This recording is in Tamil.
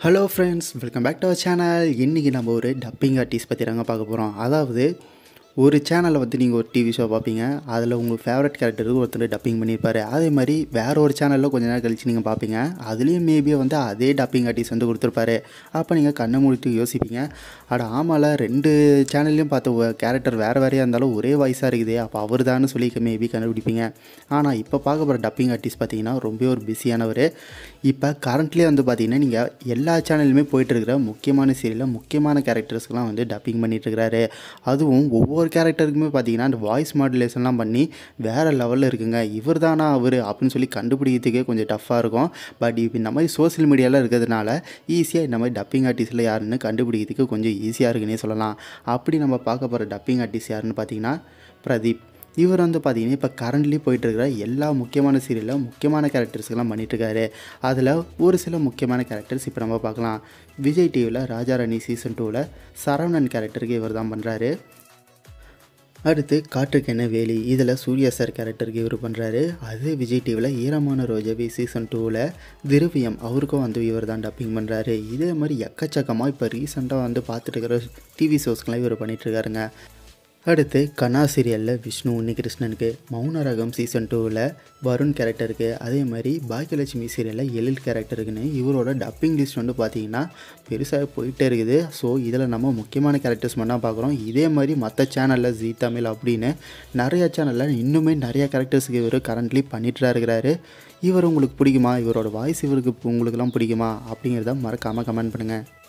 hello friends welcome back to our channel இன்றைக்கி நம்ம ஒரு டப்பிங் ஆர்டிஸ்ட் பற்றி தாங்க பார்க்க போகிறோம் அதாவது ஒரு சேனலில் வந்து நீங்கள் ஒரு டிவி ஷோ பார்ப்பீங்க அதில் உங்கள் ஃபேவரட் கேரக்டருக்கு ஒருத்தர் டப்பிங் பண்ணியிருப்பாரு அதே மாதிரி வேற ஒரு சேனலில் கொஞ்ச நேரம் கழித்து நீங்கள் பார்ப்பீங்க அதுலேயும் மேபி வந்து அதே டப்பிங் ஆர்டிஸ்ட் வந்து கொடுத்துருப்பாரு அப்போ நீங்கள் கண்ணை மூடிட்டு யோசிப்பீங்க அட ஆமால ரெண்டு சேனல்லையும் பார்த்த கேரக்டர் வேறு வேறையாக இருந்தாலும் ஒரே வாய்ஸாக இருக்குது அப்போ அவர் தான் சொல்லி மேபி கண்டுபிடிப்பீங்க ஆனால் இப்போ பார்க்க போகிற டப்பிங் ஆர்டிஸ்ட் பார்த்தீங்கன்னா ரொம்ப ஒரு பிஸியானவர் இப்போ கரண்ட்லேயே வந்து பார்த்தீங்கன்னா நீங்கள் எல்லா சேனல்லுமே போயிட்டு இருக்கிற முக்கியமான சீரியலில் முக்கியமான கேரக்டர்ஸ்க்கெலாம் வந்து டப்பிங் பண்ணிட்டு இருக்கிறாரு அதுவும் ஒவ்வொரு கேரக்டருக்குமே பார்த்தீங்கன்னா அந்த வாய்ஸ் மாடுலேஷன்லாம் பண்ணி வேறு லெவலில் இருக்குங்க இவர் தானா அவர் அப்படின்னு சொல்லி கண்டுபிடிக்கிறதுக்கே கொஞ்சம் டஃப்பாக இருக்கும் பட் இப்போ இந்த மாதிரி சோஷியல் மீடியாவில் இருக்கிறதுனால ஈஸியாக இந்த மாதிரி டப்பிங் ஆர்டிஸ்ட்டில் யாருன்னு கண்டுபிடிக்கிறதுக்கு கொஞ்சம் ஈஸியாக இருக்குன்னே சொல்லலாம் அப்படி நம்ம பார்க்க போகிற டப்பிங் ஆர்டிஸ்ட் யாருன்னு பார்த்தீங்கன்னா பிரதீப் இவர் வந்து பார்த்தீங்கன்னா இப்போ கரண்ட்லி போயிட்டுருக்கிற எல்லா முக்கியமான சீரியலில் முக்கியமான கேரக்டர்ஸ்க்கெல்லாம் பண்ணிகிட்ருக்காரு அதில் ஒரு சில முக்கியமான கேரக்டர்ஸ் இப்போ நம்ம பார்க்கலாம் விஜய் டிவியில் ராஜாராணி சீசன் டூவில் சரவணன் கேரக்டருக்கு இவர் தான் பண்ணுறாரு அடுத்து காற்றுக்கு என்ன வேலி இதில் சூர்யா சார் கேரக்டருக்கு இவர் பண்ணுறாரு அதே விஜய் டிவியில் ஈரமான ரோஜாவி சீசன் டூவில் திரவியம் அவருக்கும் வந்து இவர் தான் டப்பிங் பண்ணுறாரு இதே மாதிரி எக்கச்சக்கமாக இப்போ ரீசெண்டாக வந்து பார்த்துட்டு இருக்கிற டிவி ஷோஸ்க்கெலாம் இவர் பண்ணிகிட்ருக்காருங்க அடுத்து கனா சீரியலில் விஷ்ணு உன்னிகிருஷ்ணனுக்கு மௌன ரகம் சீசன் டூவில் வருண் கேரக்டருக்கு அதே மாதிரி பாக்கியலட்சுமி சீரியலில் எழில் கேரக்டருக்குன்னு இவரோட டப்பிங் லிஸ்ட் வந்து பார்த்தீங்கன்னா பெருசாக போயிட்டே இருக்குது ஸோ இதில் நம்ம முக்கியமான கேரக்டர்ஸ் மட்டும் பார்க்குறோம் இதே மாதிரி மற்ற சேனலில் ஜீ தமிழ் அப்படின்னு நிறைய சேனலில் இன்னுமே நிறைய கேரக்டர்ஸுக்கு இவர் கரண்ட்லி பண்ணிட்டு இருக்கிறாரு இவர் உங்களுக்கு பிடிக்குமா இவரோட வாய்ஸ் இவருக்கு உங்களுக்கெல்லாம் பிடிக்குமா அப்படிங்கிறத மறக்காமல் கமெண்ட் பண்ணுங்கள்